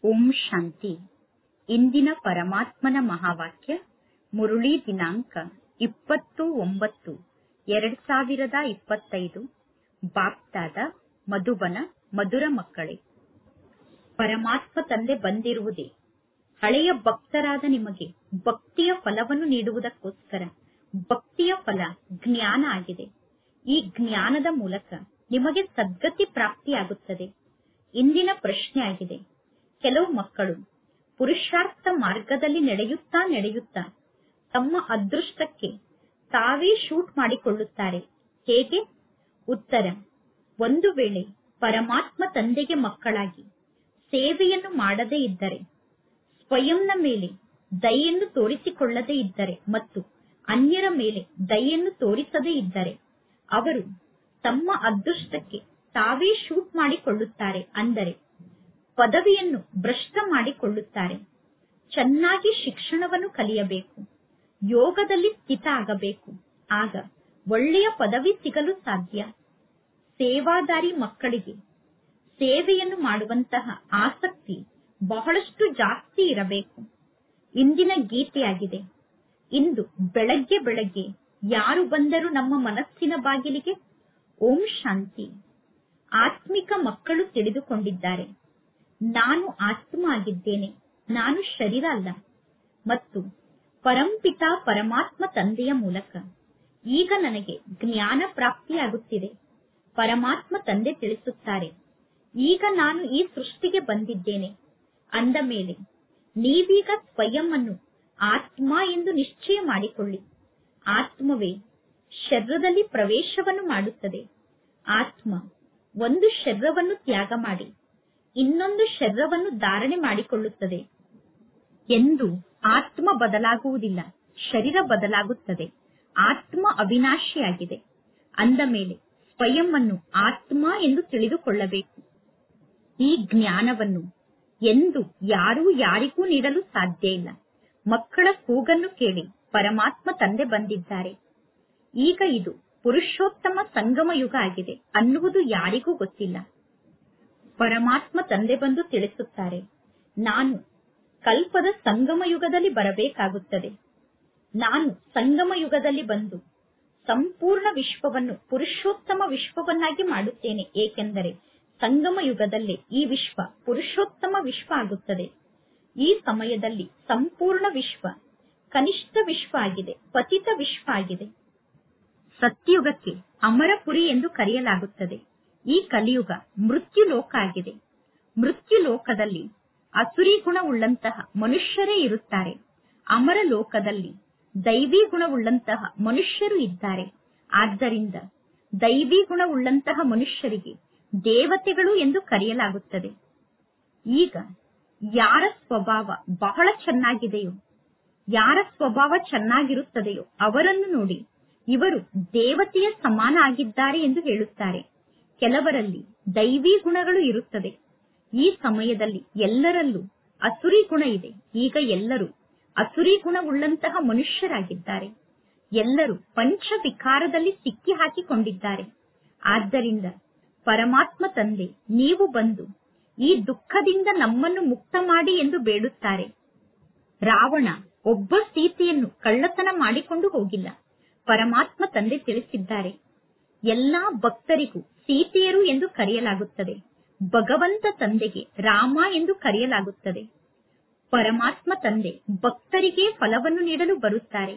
ಓಂ ಶಾಂತಿ ಇಂದಿನ ಪರಮಾತ್ಮನ ಮಹಾವಾಕ್ಯ ಮುರುಳಿ ದಿನಾಂಕ ಇಪ್ಪತ್ತು ಒಂಬತ್ತು ಎರಡ್ ಸಾವಿರದ ಇಪ್ಪತ್ತೈದು ಬಾಪ್ದಾದ ಮಧುಬನ ಮಧುರ ಮಕ್ಕಳೇ ಪರಮಾತ್ಮ ತಂದೆ ಬಂದಿರುವುದೇ ಹಳೆಯ ಭಕ್ತರಾದ ನಿಮಗೆ ಭಕ್ತಿಯ ಫಲವನ್ನು ನೀಡುವುದಕ್ಕೋಸ್ಕರ ಭಕ್ತಿಯ ಫಲ ಜ್ಞಾನ ಆಗಿದೆ ಈ ಜ್ಞಾನದ ಮೂಲಕ ನಿಮಗೆ ಸದ್ಗತಿ ಪ್ರಾಪ್ತಿಯಾಗುತ್ತದೆ ಇಂದಿನ ಪ್ರಶ್ನೆ ಆಗಿದೆ ಕೆಲವು ಮಕ್ಕಳು ಪುರುಷಾರ್ಥ ಮಾರ್ಗದಲ್ಲಿ ನಡೆಯುತ್ತಾ ನಡೆಯುತ್ತಾ ತಮ್ಮ ಅದೃಷ್ಟಕ್ಕೆ ತಾವೇ ಶೂಟ್ ಮಾಡಿಕೊಳ್ಳುತ್ತಾರೆ ಹೇಗೆ ಉತ್ತರ ಒಂದು ವೇಳೆ ಪರಮಾತ್ಮ ತಂದೆಗೆ ಮಕ್ಕಳಾಗಿ ಸೇವೆಯನ್ನು ಮಾಡದೇ ಇದ್ದರೆ ಸ್ವಯಂನ ಮೇಲೆ ದಯೆಯನ್ನು ತೋರಿಸಿಕೊಳ್ಳದೇ ಇದ್ದರೆ ಮತ್ತು ಅನ್ಯರ ಮೇಲೆ ದಯೆಯನ್ನು ತೋರಿಸದೇ ಇದ್ದರೆ ಅವರು ತಮ್ಮ ಅದೃಷ್ಟಕ್ಕೆ ತಾವೇ ಶೂಟ್ ಮಾಡಿಕೊಳ್ಳುತ್ತಾರೆ ಅಂದರೆ ಪದವಿಯನ್ನು ಭ್ರಷ್ಟ ಮಾಡಿಕೊಳ್ಳುತ್ತಾರೆ ಚೆನ್ನಾಗಿ ಶಿಕ್ಷಣವನ್ನು ಕಲಿಯಬೇಕು ಯೋಗದಲ್ಲಿ ಸ್ಥಿತ ಆಗಬೇಕು ಆಗ ಒಳ್ಳೆಯ ಪದವಿ ಸಿಗಲು ಸಾಧ್ಯ ಸೇವಾದಾರಿ ಮಕ್ಕಳಿಗೆ ಸೇವೆಯನ್ನು ಮಾಡುವಂತಹ ಆಸಕ್ತಿ ಬಹಳಷ್ಟು ಜಾಸ್ತಿ ಇರಬೇಕು ಇಂದಿನ ಗೀತೆಯಾಗಿದೆ ಇಂದು ಬೆಳಗ್ಗೆ ಬೆಳಗ್ಗೆ ಯಾರು ಬಂದರು ನಮ್ಮ ಮನಸ್ಸಿನ ಬಾಗಿಲಿಗೆ ಓಂ ಶಾಂತಿ ಆತ್ಮಿಕ ಮಕ್ಕಳು ತಿಳಿದುಕೊಂಡಿದ್ದಾರೆ ನಾನು ಆತ್ಮ ಆಗಿದ್ದೇನೆ ನಾನು ಶರೀರ ಅಲ್ಲ ಮತ್ತು ಪರಂಪಿತ ಪರಮಾತ್ಮ ತಂದೆಯ ಮೂಲಕ ಈಗ ನನಗೆ ಜ್ಞಾನ ಪ್ರಾಪ್ತಿಯಾಗುತ್ತಿದೆ ಪರಮಾತ್ಮ ತಂದೆ ತಿಳಿಸುತ್ತಾರೆ ಈಗ ನಾನು ಈ ಸೃಷ್ಟಿಗೆ ಬಂದಿದ್ದೇನೆ ಅಂದ ಮೇಲೆ ನೀವೀಗ ಸ್ವಯಂ ಅನ್ನು ಆತ್ಮ ಎಂದು ನಿಶ್ಚಯ ಮಾಡಿಕೊಳ್ಳಿ ಆತ್ಮವೇ ಶರೀರದಲ್ಲಿ ಪ್ರವೇಶವನ್ನು ಮಾಡುತ್ತದೆ ಆತ್ಮ ಒಂದು ಶರೀರವನ್ನು ತ್ಯಾಗ ಮಾಡಿ ಇನ್ನೊಂದು ಶರೀರವನ್ನು ಧಾರಣೆ ಮಾಡಿಕೊಳ್ಳುತ್ತದೆ ಎಂದು ಆತ್ಮ ಬದಲಾಗುವುದಿಲ್ಲ ಶರೀರ ಬದಲಾಗುತ್ತದೆ ಆತ್ಮ ಅವಿನಾಶಿಯಾಗಿದೆ ಅಂದ ಮೇಲೆ ಸ್ವಯಂ ಅನ್ನು ಆತ್ಮ ಎಂದು ತಿಳಿದುಕೊಳ್ಳಬೇಕು ಈ ಜ್ಞಾನವನ್ನು ಎಂದು ಯಾರೂ ಯಾರಿಗೂ ನೀಡಲು ಸಾಧ್ಯ ಇಲ್ಲ ಮಕ್ಕಳ ಕೂಗನ್ನು ಕೇಳಿ ಪರಮಾತ್ಮ ತಂದೆ ಬಂದಿದ್ದಾರೆ ಈಗ ಇದು ಪುರುಷೋತ್ತಮ ಸಂಗಮ ಯುಗ ಆಗಿದೆ ಅನ್ನುವುದು ಯಾರಿಗೂ ಗೊತ್ತಿಲ್ಲ ಪರಮಾತ್ಮ ತಂದೆ ಬಂದು ತಿಳಿಸುತ್ತಾರೆ ನಾನು ಕಲ್ಪದ ಸಂಗಮ ಯುಗದಲ್ಲಿ ಬರಬೇಕಾಗುತ್ತದೆ ನಾನು ಸಂಗಮ ಯುಗದಲ್ಲಿ ಬಂದು ಸಂಪೂರ್ಣ ವಿಶ್ವವನ್ನು ಪುರುಷೋತ್ತಮ ವಿಶ್ವವನ್ನಾಗಿ ಮಾಡುತ್ತೇನೆ ಏಕೆಂದರೆ ಸಂಗಮ ಯುಗದಲ್ಲೇ ಈ ವಿಶ್ವ ಪುರುಷೋತ್ತಮ ವಿಶ್ವ ಆಗುತ್ತದೆ ಈ ಸಮಯದಲ್ಲಿ ಸಂಪೂರ್ಣ ವಿಶ್ವ ಕನಿಷ್ಠ ವಿಶ್ವ ಆಗಿದೆ ಪತಿತ ವಿಶ್ವ ಆಗಿದೆ ಸತ್ಯುಗಕ್ಕೆ ಅಮರಪುರಿ ಎಂದು ಕರೆಯಲಾಗುತ್ತದೆ ಈ ಕಲಿಯುಗ ಮೃತ್ಯು ಲೋಕ ಆಗಿದೆ ಮೃತ್ಯು ಲೋಕದಲ್ಲಿ ಅಸುರಿ ಗುಣವುಳ್ಳಂತಹ ಮನುಷ್ಯರೇ ಇರುತ್ತಾರೆ ಅಮರ ಲೋಕದಲ್ಲಿ ದೈವಿ ಗುಣವುಳ್ಳಂತಹ ಮನುಷ್ಯರು ಇದ್ದಾರೆ ಆದ್ದರಿಂದ ದೈವಿ ಗುಣವುಳ್ಳಂತಹ ಮನುಷ್ಯರಿಗೆ ದೇವತೆಗಳು ಎಂದು ಕರೆಯಲಾಗುತ್ತದೆ ಈಗ ಯಾರ ಸ್ವಭಾವ ಬಹಳ ಚೆನ್ನಾಗಿದೆಯೋ ಯಾರ ಸ್ವಭಾವ ಚೆನ್ನಾಗಿರುತ್ತದೆಯೋ ಅವರನ್ನು ನೋಡಿ ಇವರು ದೇವತೆಯ ಸಮಾನ ಆಗಿದ್ದಾರೆ ಎಂದು ಹೇಳುತ್ತಾರೆ ಕೆಲವರಲ್ಲಿ ದೈವಿ ಗುಣಗಳು ಇರುತ್ತದೆ ಈ ಸಮಯದಲ್ಲಿ ಎಲ್ಲರಲ್ಲೂ ಅಸುರಿ ಗುಣ ಇದೆ ಈಗ ಎಲ್ಲರೂ ಅಸುರಿ ಗುಣವುಳ್ಳಂತಹ ಮನುಷ್ಯರಾಗಿದ್ದಾರೆ ಎಲ್ಲರೂ ಪಂಚ ವಿಕಾರದಲ್ಲಿ ಸಿಕ್ಕಿ ಹಾಕಿಕೊಂಡಿದ್ದಾರೆ ಆದ್ದರಿಂದ ಪರಮಾತ್ಮ ತಂದೆ ನೀವು ಬಂದು ಈ ದುಃಖದಿಂದ ನಮ್ಮನ್ನು ಮುಕ್ತ ಮಾಡಿ ಎಂದು ಬೇಡುತ್ತಾರೆ ರಾವಣ ಒಬ್ಬ ಸೀತೆಯನ್ನು ಕಳ್ಳತನ ಮಾಡಿಕೊಂಡು ಹೋಗಿಲ್ಲ ಪರಮಾತ್ಮ ತಂದೆ ತಿಳಿಸಿದ್ದಾರೆ ಎಲ್ಲಾ ಭಕ್ತರಿಗೂ ಸೀತೆಯರು ಎಂದು ಕರೆಯಲಾಗುತ್ತದೆ ಭಗವಂತ ತಂದೆಗೆ ರಾಮ ಎಂದು ಕರೆಯಲಾಗುತ್ತದೆ ಪರಮಾತ್ಮ ತಂದೆ ಭಕ್ತರಿಗೆ ಫಲವನ್ನು ನೀಡಲು ಬರುತ್ತಾರೆ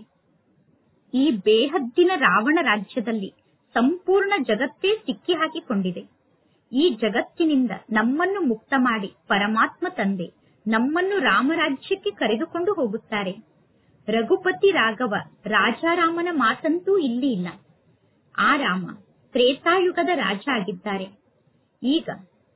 ಈ ಬೇಹದ್ದಿನ ರಾವಣ ರಾಜ್ಯದಲ್ಲಿ ಸಂಪೂರ್ಣ ಜಗತ್ತೇ ಸಿಕ್ಕಿ ಹಾಕಿಕೊಂಡಿದೆ ಈ ಜಗತ್ತಿನಿಂದ ನಮ್ಮನ್ನು ಮುಕ್ತ ಮಾಡಿ ಪರಮಾತ್ಮ ತಂದೆ ನಮ್ಮನ್ನು ರಾಮರಾಜ್ಯಕ್ಕೆ ಕರೆದುಕೊಂಡು ಹೋಗುತ್ತಾರೆ ರಘುಪತಿ ರಾಘವ ರಾಜಾರಾಮನ ಮಾತಂತೂ ಇಲ್ಲಿ ಇಲ್ಲ ಆ ರಾಮ ತ್ರೇತಾಯುಗದ ರಾಜ ಆಗಿದ್ದಾರೆ ಈಗ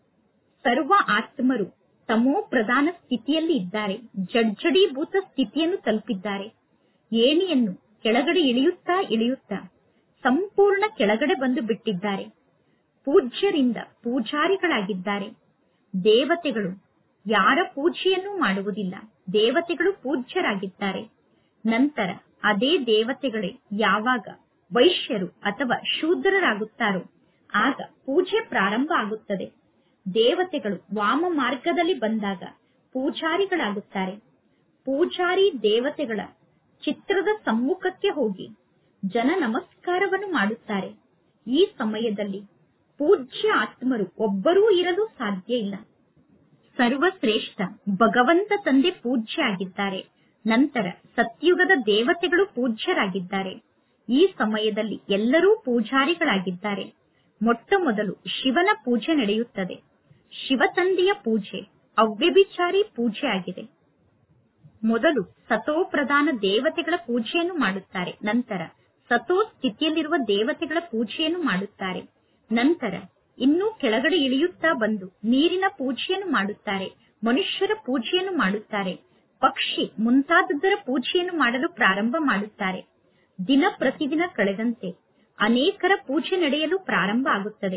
ಸರ್ವ ಆತ್ಮರು ತಮೋ ಪ್ರಧಾನ ಸ್ಥಿತಿಯಲ್ಲಿ ಇದ್ದಾರೆ ಜಡ್ಜಡೀಭೂತ ಸ್ಥಿತಿಯನ್ನು ತಲುಪಿದ್ದಾರೆ ಏಣಿಯನ್ನು ಕೆಳಗಡೆ ಇಳಿಯುತ್ತಾ ಇಳಿಯುತ್ತಾ ಸಂಪೂರ್ಣ ಕೆಳಗಡೆ ಬಂದು ಬಿಟ್ಟಿದ್ದಾರೆ ಪೂಜ್ಯರಿಂದ ಪೂಜಾರಿಗಳಾಗಿದ್ದಾರೆ ದೇವತೆಗಳು ಯಾರ ಪೂಜೆಯನ್ನು ಮಾಡುವುದಿಲ್ಲ ದೇವತೆಗಳು ಪೂಜ್ಯರಾಗಿದ್ದಾರೆ ನಂತರ ಅದೇ ದೇವತೆಗಳೇ ಯಾವಾಗ ವೈಶ್ಯರು ಅಥವಾ ಶೂದ್ರರಾಗುತ್ತಾರೋ ಆಗ ಪೂಜೆ ಪ್ರಾರಂಭ ಆಗುತ್ತದೆ ದೇವತೆಗಳು ವಾಮ ಮಾರ್ಗದಲ್ಲಿ ಬಂದಾಗ ಪೂಜಾರಿಗಳಾಗುತ್ತಾರೆ ಪೂಜಾರಿ ದೇವತೆಗಳ ಚಿತ್ರದ ಸಮ್ಮುಖಕ್ಕೆ ಹೋಗಿ ಜನ ನಮಸ್ಕಾರವನ್ನು ಮಾಡುತ್ತಾರೆ ಈ ಸಮಯದಲ್ಲಿ ಪೂಜ್ಯ ಆತ್ಮರು ಒಬ್ಬರೂ ಇರಲು ಸಾಧ್ಯ ಇಲ್ಲ ಸರ್ವಶ್ರೇಷ್ಠ ಭಗವಂತ ತಂದೆ ಪೂಜ್ಯ ಆಗಿದ್ದಾರೆ ನಂತರ ಸತ್ಯುಗದ ದೇವತೆಗಳು ಪೂಜ್ಯರಾಗಿದ್ದಾರೆ ಈ ಸಮಯದಲ್ಲಿ ಎಲ್ಲರೂ ಪೂಜಾರಿಗಳಾಗಿದ್ದಾರೆ ಮೊಟ್ಟ ಮೊದಲು ಶಿವನ ಪೂಜೆ ನಡೆಯುತ್ತದೆ ಶಿವತಂದೆಯ ಪೂಜೆ ಅವ್ಯಭಿಚಾರಿ ಪೂಜೆ ಆಗಿದೆ ಮೊದಲು ಸತೋ ಪ್ರಧಾನ ದೇವತೆಗಳ ಪೂಜೆಯನ್ನು ಮಾಡುತ್ತಾರೆ ನಂತರ ಸತೋ ಸ್ಥಿತಿಯಲ್ಲಿರುವ ದೇವತೆಗಳ ಪೂಜೆಯನ್ನು ಮಾಡುತ್ತಾರೆ ನಂತರ ಇನ್ನೂ ಕೆಳಗಡೆ ಇಳಿಯುತ್ತಾ ಬಂದು ನೀರಿನ ಪೂಜೆಯನ್ನು ಮಾಡುತ್ತಾರೆ ಮನುಷ್ಯರ ಪೂಜೆಯನ್ನು ಮಾಡುತ್ತಾರೆ ಪಕ್ಷಿ ಮುಂತಾದದ್ದರ ಪೂಜೆಯನ್ನು ಮಾಡಲು ಪ್ರಾರಂಭ ಮಾಡುತ್ತಾರೆ ದಿನ ಪ್ರತಿದಿನ ಕಳೆದಂತೆ ಅನೇಕರ ಪೂಜೆ ನಡೆಯಲು ಪ್ರಾರಂಭ ಆಗುತ್ತದೆ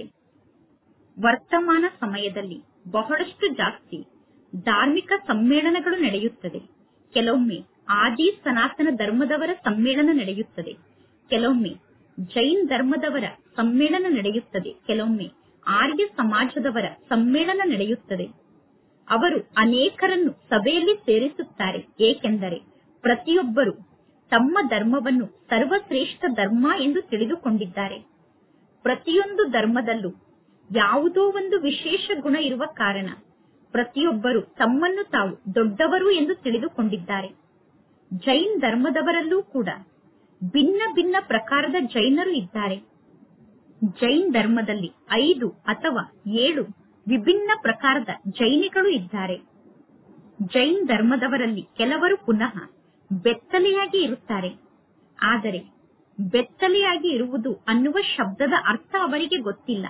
ವರ್ತಮಾನ ಸಮಯದಲ್ಲಿ ಬಹಳಷ್ಟು ಜಾಸ್ತಿ ಧಾರ್ಮಿಕ ಸಮ್ಮೇಳನಗಳು ನಡೆಯುತ್ತದೆ ಕೆಲವೊಮ್ಮೆ ಆದಿ ಸನಾತನ ಧರ್ಮದವರ ಸಮ್ಮೇಳನ ನಡೆಯುತ್ತದೆ ಕೆಲವೊಮ್ಮೆ ಜೈನ್ ಧರ್ಮದವರ ಸಮ್ಮೇಳನ ನಡೆಯುತ್ತದೆ ಕೆಲವೊಮ್ಮೆ ಆರ್ಯ ಸಮಾಜದವರ ಸಮ್ಮೇಳನ ನಡೆಯುತ್ತದೆ ಅವರು ಅನೇಕರನ್ನು ಸಭೆಯಲ್ಲಿ ಸೇರಿಸುತ್ತಾರೆ ಏಕೆಂದರೆ ಪ್ರತಿಯೊಬ್ಬರು ತಮ್ಮ ಧರ್ಮವನ್ನು ಸರ್ವಶ್ರೇಷ್ಠ ಧರ್ಮ ಎಂದು ತಿಳಿದುಕೊಂಡಿದ್ದಾರೆ ಪ್ರತಿಯೊಂದು ಧರ್ಮದಲ್ಲೂ ಯಾವುದೋ ಒಂದು ವಿಶೇಷ ಗುಣ ಇರುವ ಕಾರಣ ಪ್ರತಿಯೊಬ್ಬರು ತಮ್ಮನ್ನು ತಾವು ದೊಡ್ಡವರು ಎಂದು ತಿಳಿದುಕೊಂಡಿದ್ದಾರೆ ಜೈನ್ ಧರ್ಮದವರಲ್ಲೂ ಕೂಡ ಭಿನ್ನ ಭಿನ್ನ ಪ್ರಕಾರದ ಜೈನರು ಇದ್ದಾರೆ ಜೈನ್ ಧರ್ಮದಲ್ಲಿ ಐದು ಅಥವಾ ಏಳು ವಿಭಿನ್ನ ಪ್ರಕಾರದ ಜೈನಿಗಳು ಇದ್ದಾರೆ ಜೈನ್ ಧರ್ಮದವರಲ್ಲಿ ಕೆಲವರು ಪುನಃ ಬೆತ್ತಲೆಯಾಗಿ ಇರುತ್ತಾರೆ ಆದರೆ ಬೆತ್ತಲೆಯಾಗಿ ಇರುವುದು ಅನ್ನುವ ಶಬ್ದದ ಅರ್ಥ ಅವರಿಗೆ ಗೊತ್ತಿಲ್ಲ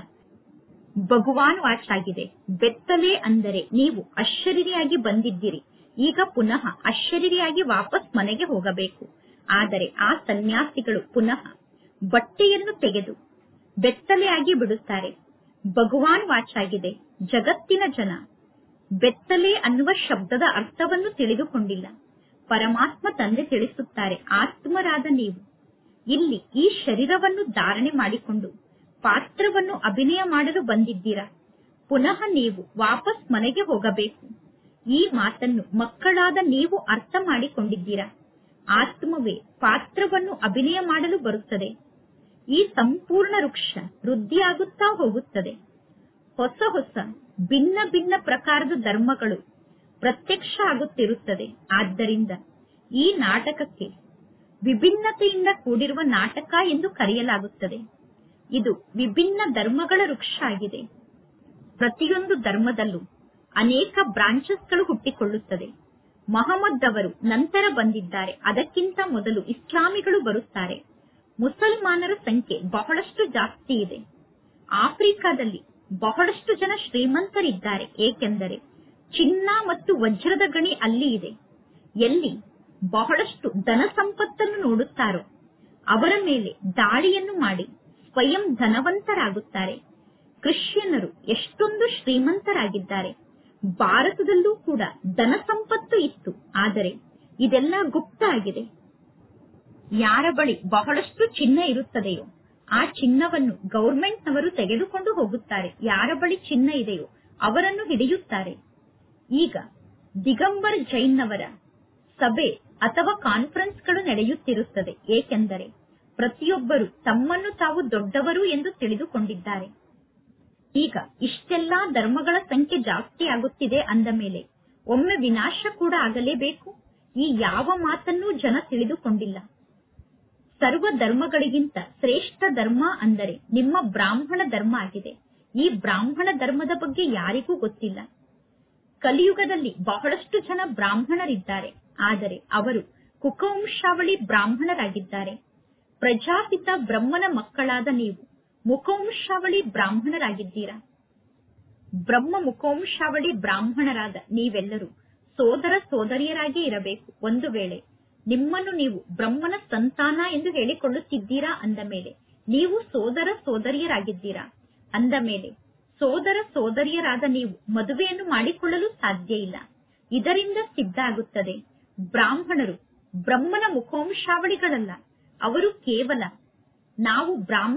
ಭಗವಾನ್ ವಾಚಾಗಿದೆ ಬೆತ್ತಲೆ ಅಂದರೆ ನೀವು ಅಶರೀರಿಯಾಗಿ ಬಂದಿದ್ದೀರಿ ಈಗ ಪುನಃ ಅಶರೀರಿಯಾಗಿ ವಾಪಸ್ ಮನೆಗೆ ಹೋಗಬೇಕು ಆದರೆ ಆ ಸನ್ಯಾಸಿಗಳು ಪುನಃ ಬಟ್ಟೆಯನ್ನು ತೆಗೆದು ಬೆತ್ತಲೆಯಾಗಿ ಬಿಡುತ್ತಾರೆ ಭಗವಾನ್ ವಾಚಾಗಿದೆ ಜಗತ್ತಿನ ಜನ ಬೆತ್ತಲೆ ಅನ್ನುವ ಶಬ್ದದ ಅರ್ಥವನ್ನು ತಿಳಿದುಕೊಂಡಿಲ್ಲ ಪರಮಾತ್ಮ ತಂದೆ ತಿಳಿಸುತ್ತಾರೆ ಆತ್ಮರಾದ ನೀವು ಇಲ್ಲಿ ಈ ಶರೀರವನ್ನು ಧಾರಣೆ ಮಾಡಿಕೊಂಡು ಪಾತ್ರವನ್ನು ಅಭಿನಯ ಮಾಡಲು ಬಂದಿದ್ದೀರಾ ಪುನಃ ನೀವು ವಾಪಸ್ ಮನೆಗೆ ಹೋಗಬೇಕು ಈ ಮಾತನ್ನು ಮಕ್ಕಳಾದ ನೀವು ಅರ್ಥ ಮಾಡಿಕೊಂಡಿದ್ದೀರಾ ಆತ್ಮವೇ ಪಾತ್ರವನ್ನು ಅಭಿನಯ ಮಾಡಲು ಬರುತ್ತದೆ ಈ ಸಂಪೂರ್ಣ ವೃಕ್ಷ ವೃದ್ಧಿಯಾಗುತ್ತಾ ಹೋಗುತ್ತದೆ ಹೊಸ ಹೊಸ ಭಿನ್ನ ಭಿನ್ನ ಪ್ರಕಾರದ ಧರ್ಮಗಳು ಪ್ರತ್ಯಕ್ಷ ಆಗುತ್ತಿರುತ್ತದೆ ಆದ್ದರಿಂದ ಈ ನಾಟಕಕ್ಕೆ ವಿಭಿನ್ನತೆಯಿಂದ ಕೂಡಿರುವ ನಾಟಕ ಎಂದು ಕರೆಯಲಾಗುತ್ತದೆ ಇದು ವಿಭಿನ್ನ ಧರ್ಮಗಳ ವೃಕ್ಷ ಆಗಿದೆ ಪ್ರತಿಯೊಂದು ಧರ್ಮದಲ್ಲೂ ಅನೇಕ ಬ್ರಾಂಚಸ್ಗಳು ಹುಟ್ಟಿಕೊಳ್ಳುತ್ತದೆ ಮಹಮ್ಮದ್ ಅವರು ನಂತರ ಬಂದಿದ್ದಾರೆ ಅದಕ್ಕಿಂತ ಮೊದಲು ಇಸ್ಲಾಮಿಗಳು ಬರುತ್ತಾರೆ ಮುಸಲ್ಮಾನರ ಸಂಖ್ಯೆ ಬಹಳಷ್ಟು ಜಾಸ್ತಿ ಇದೆ ಆಫ್ರಿಕಾದಲ್ಲಿ ಬಹಳಷ್ಟು ಜನ ಶ್ರೀಮಂತರಿದ್ದಾರೆ ಏಕೆಂದರೆ ಚಿನ್ನ ಮತ್ತು ವಜ್ರದ ಗಣಿ ಅಲ್ಲಿ ಇದೆ ಎಲ್ಲಿ ಬಹಳಷ್ಟು ಧನ ಸಂಪತ್ತನ್ನು ನೋಡುತ್ತಾರೋ ಅವರ ಮೇಲೆ ದಾಳಿಯನ್ನು ಮಾಡಿ ಸ್ವಯಂ ಧನವಂತರಾಗುತ್ತಾರೆ ಕ್ರಿಶ್ಚಿಯನ್ನರು ಎಷ್ಟೊಂದು ಶ್ರೀಮಂತರಾಗಿದ್ದಾರೆ ಭಾರತದಲ್ಲೂ ಕೂಡ ಧನ ಸಂಪತ್ತು ಇತ್ತು ಆದರೆ ಇದೆಲ್ಲ ಗುಪ್ತ ಆಗಿದೆ ಯಾರ ಬಳಿ ಬಹಳಷ್ಟು ಚಿನ್ನ ಇರುತ್ತದೆಯೋ ಆ ಚಿನ್ನವನ್ನು ಗೌರ್ಮೆಂಟ್ನವರು ತೆಗೆದುಕೊಂಡು ಹೋಗುತ್ತಾರೆ ಯಾರ ಬಳಿ ಚಿನ್ನ ಇದೆಯೋ ಅವರನ್ನು ಹಿಡಿಯುತ್ತಾರೆ ಈಗ ದಿಗಂಬರ್ ಜೈನ್ನವರ ಸಭೆ ಅಥವಾ ಕಾನ್ಫರೆನ್ಸ್ಗಳು ನಡೆಯುತ್ತಿರುತ್ತದೆ ಏಕೆಂದರೆ ಪ್ರತಿಯೊಬ್ಬರು ತಮ್ಮನ್ನು ತಾವು ದೊಡ್ಡವರು ಎಂದು ತಿಳಿದುಕೊಂಡಿದ್ದಾರೆ ಈಗ ಇಷ್ಟೆಲ್ಲಾ ಧರ್ಮಗಳ ಸಂಖ್ಯೆ ಜಾಸ್ತಿ ಆಗುತ್ತಿದೆ ಅಂದ ಮೇಲೆ ಒಮ್ಮೆ ವಿನಾಶ ಕೂಡ ಆಗಲೇಬೇಕು ಈ ಯಾವ ಮಾತನ್ನೂ ಜನ ತಿಳಿದುಕೊಂಡಿಲ್ಲ ಸರ್ವ ಧರ್ಮಗಳಿಗಿಂತ ಶ್ರೇಷ್ಠ ಧರ್ಮ ಅಂದರೆ ನಿಮ್ಮ ಬ್ರಾಹ್ಮಣ ಧರ್ಮ ಆಗಿದೆ ಈ ಬ್ರಾಹ್ಮಣ ಧರ್ಮದ ಬಗ್ಗೆ ಯಾರಿಗೂ ಗೊತ್ತಿಲ್ಲ ಕಲಿಯುಗದಲ್ಲಿ ಬಹಳಷ್ಟು ಜನ ಬ್ರಾಹ್ಮಣರಿದ್ದಾರೆ ಆದರೆ ಅವರು ಕುಕವಂಶಾವಳಿ ಬ್ರಾಹ್ಮಣರಾಗಿದ್ದಾರೆ ಪ್ರಜಾಪಿತ ಬ್ರಹ್ಮನ ಮಕ್ಕಳಾದ ನೀವು ಮುಖವಂಶಾವಳಿ ಬ್ರಾಹ್ಮಣರಾಗಿದ್ದೀರಾ ಬ್ರಹ್ಮ ಮುಖವಂಶಾವಳಿ ಬ್ರಾಹ್ಮಣರಾದ ನೀವೆಲ್ಲರೂ ಸೋದರ ಸೋದರಿಯರಾಗಿ ಇರಬೇಕು ಒಂದು ವೇಳೆ ನಿಮ್ಮನ್ನು ನೀವು ಬ್ರಹ್ಮನ ಸಂತಾನ ಎಂದು ಹೇಳಿಕೊಳ್ಳುತ್ತಿದ್ದೀರಾ ಅಂದ ಮೇಲೆ ನೀವು ಸೋದರ ಸೋದರಿಯರಾಗಿದ್ದೀರಾ ಅಂದ ಮೇಲೆ ಸೋದರ ಸೋದರಿಯರಾದ ನೀವು ಮದುವೆಯನ್ನು ಮಾಡಿಕೊಳ್ಳಲು ಸಾಧ್ಯ ಇಲ್ಲ ಇದರಿಂದ ಸಿದ್ಧ ಆಗುತ್ತದೆ ಬ್ರಾಹ್ಮಣರು ಬ್ರಹ್ಮನ ಮುಖವಂಶಾವಳಿಗಳಲ್ಲ ಅವರು ಕೇವಲ ನಾವು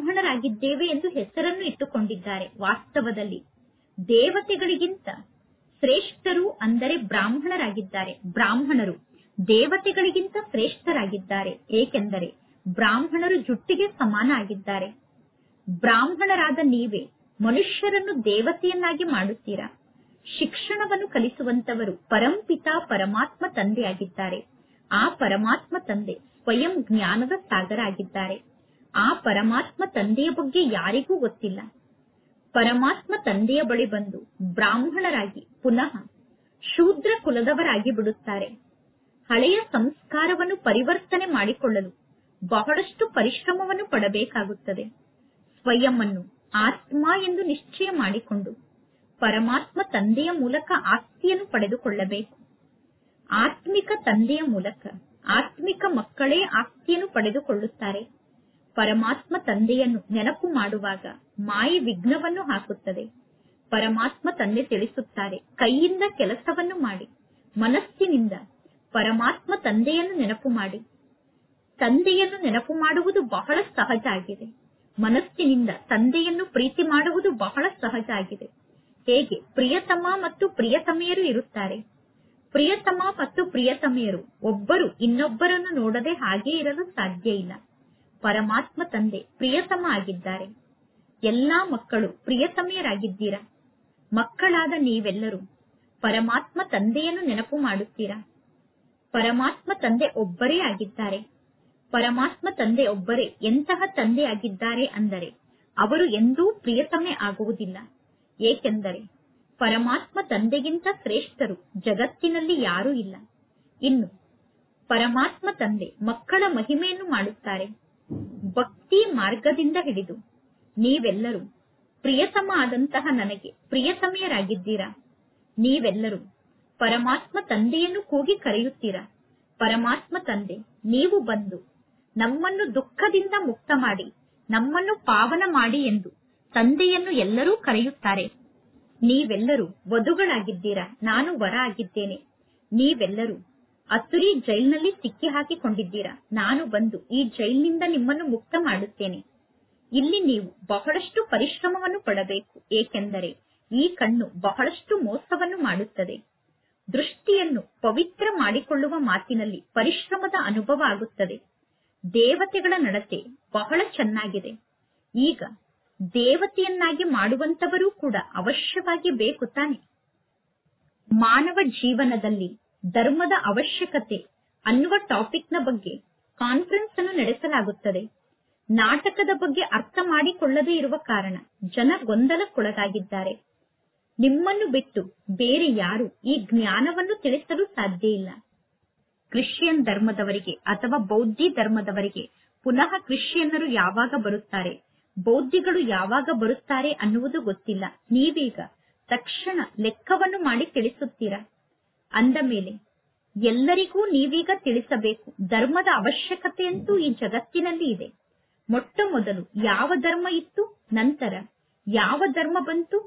ಬ್ರಾಹ್ಮಣರಾಗಿದ್ದೇವೆ ಎಂದು ಹೆಸರನ್ನು ಇಟ್ಟುಕೊಂಡಿದ್ದಾರೆ ವಾಸ್ತವದಲ್ಲಿ ದೇವತೆಗಳಿಗಿಂತ ಶ್ರೇಷ್ಠರು ಅಂದರೆ ಬ್ರಾಹ್ಮಣರಾಗಿದ್ದಾರೆ ಬ್ರಾಹ್ಮಣರು ದೇವತೆಗಳಿಗಿಂತ ಶ್ರೇಷ್ಠರಾಗಿದ್ದಾರೆ ಏಕೆಂದರೆ ಬ್ರಾಹ್ಮಣರು ಜುಟ್ಟಿಗೆ ಸಮಾನ ಆಗಿದ್ದಾರೆ ಬ್ರಾಹ್ಮಣರಾದ ನೀವೇ ಮನುಷ್ಯರನ್ನು ದೇವತೆಯನ್ನಾಗಿ ಮಾಡುತ್ತೀರಾ ಶಿಕ್ಷಣವನ್ನು ಕಲಿಸುವಂತವರು ಪರಂಪಿತ ಪರಮಾತ್ಮ ತಂದೆಯಾಗಿದ್ದಾರೆ ಆ ಪರಮಾತ್ಮ ತಂದೆ ಸ್ವಯಂ ಜ್ಞಾನದ ಸಾಗರ ಆಗಿದ್ದಾರೆ ಆ ಪರಮಾತ್ಮ ತಂದೆಯ ಬಗ್ಗೆ ಯಾರಿಗೂ ಗೊತ್ತಿಲ್ಲ ಪರಮಾತ್ಮ ತಂದೆಯ ಬಳಿ ಬಂದು ಬ್ರಾಹ್ಮಣರಾಗಿ ಪುನಃ ಶೂದ್ರ ಕುಲದವರಾಗಿ ಬಿಡುತ್ತಾರೆ ಹಳೆಯ ಸಂಸ್ಕಾರವನ್ನು ಪರಿವರ್ತನೆ ಮಾಡಿಕೊಳ್ಳಲು ಬಹಳಷ್ಟು ಪರಿಶ್ರಮವನ್ನು ಪಡಬೇಕಾಗುತ್ತದೆ ಸ್ವಯಂ ಅನ್ನು ಆತ್ಮ ಎಂದು ನಿಶ್ಚಯ ಮಾಡಿಕೊಂಡು ಪರಮಾತ್ಮ ತಂದೆಯ ಮೂಲಕ ಆಸ್ತಿಯನ್ನು ಪಡೆದುಕೊಳ್ಳಬೇಕು ಆತ್ಮಿಕ ತಂದೆಯ ಮೂಲಕ ಆತ್ಮಿಕ ಮಕ್ಕಳೇ ಆಸ್ತಿಯನ್ನು ಪಡೆದುಕೊಳ್ಳುತ್ತಾರೆ ಪರಮಾತ್ಮ ತಂದೆಯನ್ನು ನೆನಪು ಮಾಡುವಾಗ ಮಾಯಿ ವಿಘ್ನವನ್ನು ಹಾಕುತ್ತದೆ ಪರಮಾತ್ಮ ತಂದೆ ತಿಳಿಸುತ್ತಾರೆ ಕೈಯಿಂದ ಕೆಲಸವನ್ನು ಮಾಡಿ ಮನಸ್ಸಿನಿಂದ ಪರಮಾತ್ಮ ತಂದೆಯನ್ನು ನೆನಪು ಮಾಡಿ ತಂದೆಯನ್ನು ನೆನಪು ಮಾಡುವುದು ಬಹಳ ಸಹಜ ಆಗಿದೆ ಮನಸ್ಸಿನಿಂದ ತಂದೆಯನ್ನು ಪ್ರೀತಿ ಮಾಡುವುದು ಬಹಳ ಸಹಜ ಆಗಿದೆ ಹೇಗೆ ಪ್ರಿಯತಮ ಮತ್ತು ಪ್ರಿಯತಮೆಯರು ಇರುತ್ತಾರೆ ಪ್ರಿಯತಮ ಮತ್ತು ಪ್ರಿಯತಮೆಯರು ಒಬ್ಬರು ಇನ್ನೊಬ್ಬರನ್ನು ನೋಡದೆ ಹಾಗೆ ಇರಲು ಸಾಧ್ಯ ಇಲ್ಲ ಪರಮಾತ್ಮ ತಂದೆ ಪ್ರಿಯತಮ ಆಗಿದ್ದಾರೆ ಎಲ್ಲಾ ಮಕ್ಕಳು ಪ್ರಿಯತಮೆಯರಾಗಿದ್ದೀರಾ ಮಕ್ಕಳಾದ ನೀವೆಲ್ಲರೂ ಪರಮಾತ್ಮ ತಂದೆಯನ್ನು ನೆನಪು ಮಾಡುತ್ತೀರಾ ಪರಮಾತ್ಮ ತಂದೆ ಒಬ್ಬರೇ ಆಗಿದ್ದಾರೆ ಪರಮಾತ್ಮ ತಂದೆ ಒಬ್ಬರೇ ಎಂತಹ ತಂದೆ ಆಗಿದ್ದಾರೆ ಅಂದರೆ ಅವರು ಎಂದೂ ಪ್ರಿಯತಮೆ ಆಗುವುದಿಲ್ಲ ಏಕೆಂದರೆ ಪರಮಾತ್ಮ ತಂದೆಗಿಂತ ಶ್ರೇಷ್ಠರು ಜಗತ್ತಿನಲ್ಲಿ ಯಾರೂ ಇಲ್ಲ ಇನ್ನು ಪರಮಾತ್ಮ ತಂದೆ ಮಕ್ಕಳ ಮಹಿಮೆಯನ್ನು ಮಾಡುತ್ತಾರೆ ಭಕ್ತಿ ಮಾರ್ಗದಿಂದ ಹಿಡಿದು ನೀವೆಲ್ಲರೂ ಪ್ರಿಯತಮ ಆದಂತಹ ನನಗೆ ಪ್ರಿಯತಮೆಯರಾಗಿದ್ದೀರಾ ನೀವೆಲ್ಲರೂ ಪರಮಾತ್ಮ ತಂದೆಯನ್ನು ಕೂಗಿ ಕರೆಯುತ್ತೀರಾ ಪರಮಾತ್ಮ ತಂದೆ ನೀವು ಬಂದು ನಮ್ಮನ್ನು ದುಃಖದಿಂದ ಮುಕ್ತ ಮಾಡಿ ನಮ್ಮನ್ನು ಪಾವನ ಮಾಡಿ ಎಂದು ತಂದೆಯನ್ನು ಎಲ್ಲರೂ ಕರೆಯುತ್ತಾರೆ ನೀವೆಲ್ಲರೂ ವಧುಗಳಾಗಿದ್ದೀರಾ ನಾನು ವರ ಆಗಿದ್ದೇನೆ ನೀವೆಲ್ಲರೂ ಅಸುರಿ ಜೈಲ್ನಲ್ಲಿ ಸಿಕ್ಕಿ ಹಾಕಿಕೊಂಡಿದ್ದೀರಾ ನಾನು ಬಂದು ಈ ಜೈಲಿನಿಂದ ನಿಮ್ಮನ್ನು ಮುಕ್ತ ಮಾಡುತ್ತೇನೆ ಇಲ್ಲಿ ನೀವು ಬಹಳಷ್ಟು ಪರಿಶ್ರಮವನ್ನು ಪಡಬೇಕು ಏಕೆಂದರೆ ಈ ಕಣ್ಣು ಬಹಳಷ್ಟು ಮೋಸವನ್ನು ಮಾಡುತ್ತದೆ ದೃಷ್ಟಿಯನ್ನು ಪವಿತ್ರ ಮಾಡಿಕೊಳ್ಳುವ ಮಾತಿನಲ್ಲಿ ಪರಿಶ್ರಮದ ಅನುಭವ ಆಗುತ್ತದೆ ದೇವತೆಗಳ ನಡತೆ ಬಹಳ ಚೆನ್ನಾಗಿದೆ ಈಗ ದೇವತೆಯನ್ನಾಗಿ ಮಾಡುವಂತವರೂ ಕೂಡ ಅವಶ್ಯವಾಗಿ ಬೇಕು ತಾನೆ ಮಾನವ ಜೀವನದಲ್ಲಿ ಧರ್ಮದ ಅವಶ್ಯಕತೆ ಅನ್ನುವ ಟಾಪಿಕ್ನ ಬಗ್ಗೆ ಕಾನ್ಫರೆನ್ಸ್ ಅನ್ನು ನಡೆಸಲಾಗುತ್ತದೆ ನಾಟಕದ ಬಗ್ಗೆ ಅರ್ಥ ಮಾಡಿಕೊಳ್ಳದೇ ಇರುವ ಕಾರಣ ಜನ ಗೊಂದಲಕ್ಕೊಳಗಾಗಿದ್ದಾರೆ ನಿಮ್ಮನ್ನು ಬಿಟ್ಟು ಬೇರೆ ಯಾರು ಈ ಜ್ಞಾನವನ್ನು ತಿಳಿಸಲು ಸಾಧ್ಯ ಇಲ್ಲ ಕ್ರಿಶ್ಚಿಯನ್ ಧರ್ಮದವರಿಗೆ ಅಥವಾ ಬೌದ್ಧಿ ಧರ್ಮದವರಿಗೆ ಪುನಃ ಕ್ರಿಶ್ಚಿಯನ್ನರು ಯಾವಾಗ ಬರುತ್ತಾರೆ ಬೌದ್ಧಿಗಳು ಯಾವಾಗ ಬರುತ್ತಾರೆ ಅನ್ನುವುದು ಗೊತ್ತಿಲ್ಲ ನೀವೀಗ ತಕ್ಷಣ ಲೆಕ್ಕವನ್ನು ಮಾಡಿ ತಿಳಿಸುತ್ತೀರಾ ಅಂದ ಮೇಲೆ ಎಲ್ಲರಿಗೂ ನೀವೀಗ ತಿಳಿಸಬೇಕು ಧರ್ಮದ ಅವಶ್ಯಕತೆಯಂತೂ ಈ ಜಗತ್ತಿನಲ್ಲಿ ಇದೆ ಮೊಟ್ಟ ಮೊದಲು ಯಾವ ಧರ್ಮ ಇತ್ತು ನಂತರ ಯಾವ ಧರ್ಮ ಬಂತು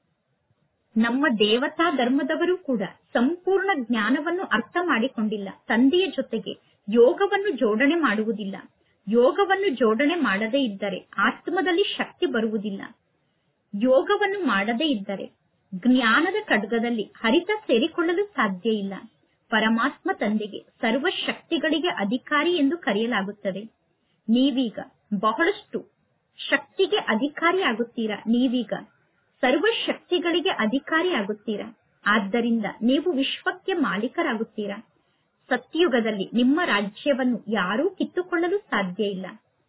ನಮ್ಮ ದೇವತಾ ಧರ್ಮದವರು ಕೂಡ ಸಂಪೂರ್ಣ ಜ್ಞಾನವನ್ನು ಅರ್ಥ ಮಾಡಿಕೊಂಡಿಲ್ಲ ತಂದೆಯ ಜೊತೆಗೆ ಯೋಗವನ್ನು ಜೋಡಣೆ ಮಾಡುವುದಿಲ್ಲ ಯೋಗವನ್ನು ಜೋಡಣೆ ಮಾಡದೇ ಇದ್ದರೆ ಆತ್ಮದಲ್ಲಿ ಶಕ್ತಿ ಬರುವುದಿಲ್ಲ ಯೋಗವನ್ನು ಮಾಡದೇ ಇದ್ದರೆ ಜ್ಞಾನದ ಖಡ್ಗದಲ್ಲಿ ಹರಿತ ಸೇರಿಕೊಳ್ಳಲು ಸಾಧ್ಯ ಇಲ್ಲ ಪರಮಾತ್ಮ ತಂದೆಗೆ ಸರ್ವ ಶಕ್ತಿಗಳಿಗೆ ಅಧಿಕಾರಿ ಎಂದು ಕರೆಯಲಾಗುತ್ತದೆ ನೀವೀಗ ಬಹಳಷ್ಟು ಶಕ್ತಿಗೆ ಅಧಿಕಾರಿ ಆಗುತ್ತೀರಾ ನೀವೀಗ ಸರ್ವ ಶಕ್ತಿಗಳಿಗೆ ಅಧಿಕಾರಿ ಆಗುತ್ತೀರಾ ಆದ್ದರಿಂದ ನೀವು ವಿಶ್ವಕ್ಕೆ ಮಾಲೀಕರಾಗುತ್ತೀರಾ ಸತ್ಯುಗದಲ್ಲಿ ನಿಮ್ಮ ರಾಜ್ಯವನ್ನು ಯಾರೂ ಕಿತ್ತುಕೊಳ್ಳಲು ಸಾಧ್ಯ ಇಲ್ಲ